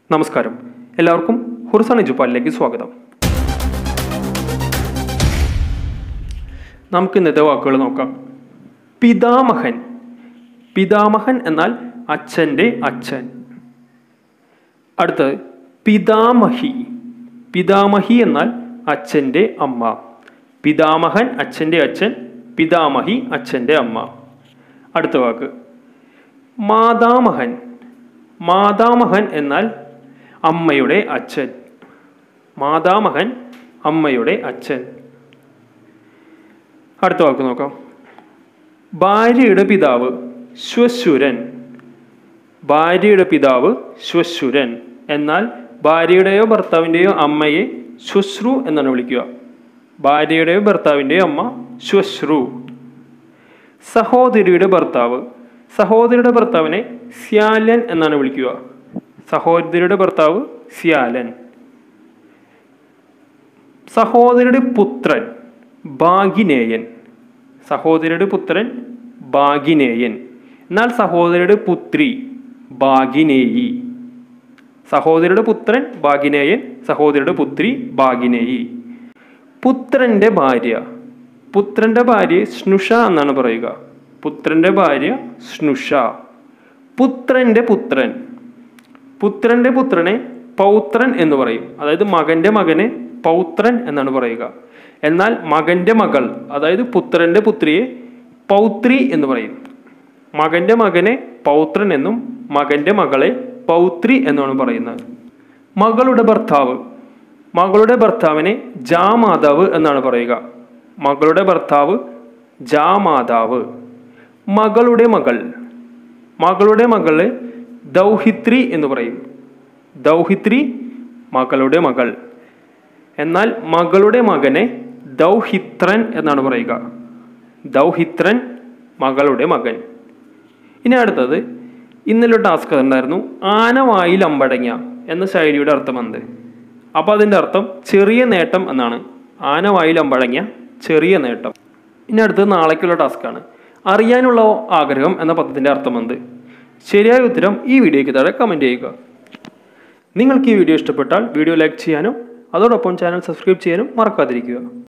നമസ്കാരം എല്ലാവർക്കും ഹുർസാൻ ജുപ്പാലിലേക്ക് സ്വാഗതം നമുക്ക് ഇന്നത്തെ വാക്കുകൾ നോക്കാം പിതാമഹൻ പിതാമഹൻ എന്നാൽ അച്ഛൻ്റെ അച്ഛൻ അടുത്തത് പിതാമഹി പിതാമഹി എന്നാൽ അച്ഛൻ്റെ അമ്മ പിതാമഹൻ അച്ഛൻ്റെ അച്ഛൻ പിതാമഹി അച്ഛൻ്റെ അമ്മ അടുത്ത വാക്ക് മാതാമഹൻ മാതാമഹൻ എന്നാൽ അമ്മയുടെ അച്ഛൻ മാതാമഹൻ അമ്മയുടെ അച്ഛൻ അടുത്ത വാക്ക് നോക്കാം ഭാര്യയുടെ പിതാവ് ശ്വശുരൻ ഭാര്യയുടെ പിതാവ് ശ്വശുരൻ എന്നാൽ ഭാര്യയുടെയോ ഭർത്താവിൻ്റെയോ അമ്മയെ ശ്വശ്രു എന്നാണ് വിളിക്കുക ഭാര്യയുടെയോ ഭർത്താവിൻ്റെയോ അമ്മ ശ്വശ്രു സഹോദരിയുടെ ഭർത്താവ് സഹോദരിയുടെ ഭർത്താവിനെ സ്യാലൻ എന്നാണ് വിളിക്കുക സഹോദരിയുടെ ഭർത്താവ് സ്യാലൻ സഹോദരിയുടെ പുത്രൻ ഭാഗിനേയൻ സഹോദരിയുടെ പുത്രൻ ഭാഗിനേയൻ എന്നാൽ സഹോദരിയുടെ പുത്രി ഭാഗിനേയി സഹോദരിയുടെ പുത്രൻ ഭാഗിനേയൻ സഹോദരിയുടെ പുത്രി ഭാഗിനേയി പുത്രന്റെ ഭാര്യ പുത്രന്റെ ഭാര്യ സ്നുഷ എന്നാണ് പറയുക പുത്രന്റെ ഭാര്യ സ്നുഷ പുത്രന്റെ പുത്രൻ പുത്രന്റെ പുത്രനെ പൗത്രൻ എന്ന് പറയും അതായത് മകന്റെ മകനെ പൗത്രൻ എന്നാണ് പറയുക എന്നാൽ മകന്റെ മകൾ അതായത് പുത്രന്റെ പുത്രിയെ പൗത്രി എന്ന് പറയും മകന്റെ മകനെ പൗത്രൻ എന്നും മകന്റെ മകളെ പൗത്രി എന്നാണ് പറയുന്നത് മകളുടെ ഭർത്താവ് മകളുടെ ഭർത്താവിനെ ജാമാതാവ് എന്നാണ് പറയുക മകളുടെ ഭർത്താവ് ജാമാതാവ് മകളുടെ മകൾ മകളുടെ മകളെ ദൗഹിത്രി എന്ന് പറയും ദൗഹിത്രി മകളുടെ മകൾ എന്നാൽ മകളുടെ മകനെ ദൗഹിത്രൻ എന്നാണ് പറയുക ദൗഹിത്രൻ മകളുടെ മകൻ ഇനി അടുത്തത് ഇന്നലെ ടാസ്ക് ഉണ്ടായിരുന്നു ആനവായിൽ അമ്പടങ്ങ എന്ന ശൈലിയുടെ അർത്ഥം എന്ത് അപ്പോൾ അതിൻ്റെ അർത്ഥം ചെറിയ നേട്ടം എന്നാണ് ആനവായിൽ അമ്പടങ്ങ ചെറിയ നേട്ടം ഇനി അടുത്തത് നാളേക്കുള്ള ടാസ്ക്കാണ് അറിയാനുള്ള ആഗ്രഹം എന്ന പദത്തിൻ്റെ അർത്ഥം എന്ത് ശരിയായ ഉത്തരം ഈ വീഡിയോയ്ക്ക് താഴെ കമൻറ്റ് ചെയ്യുക നിങ്ങൾക്ക് ഈ വീഡിയോ ഇഷ്ടപ്പെട്ടാൽ വീഡിയോ ലൈക്ക് ചെയ്യാനും അതോടൊപ്പം ചാനൽ സബ്സ്ക്രൈബ് ചെയ്യാനും മറക്കാതിരിക്കുക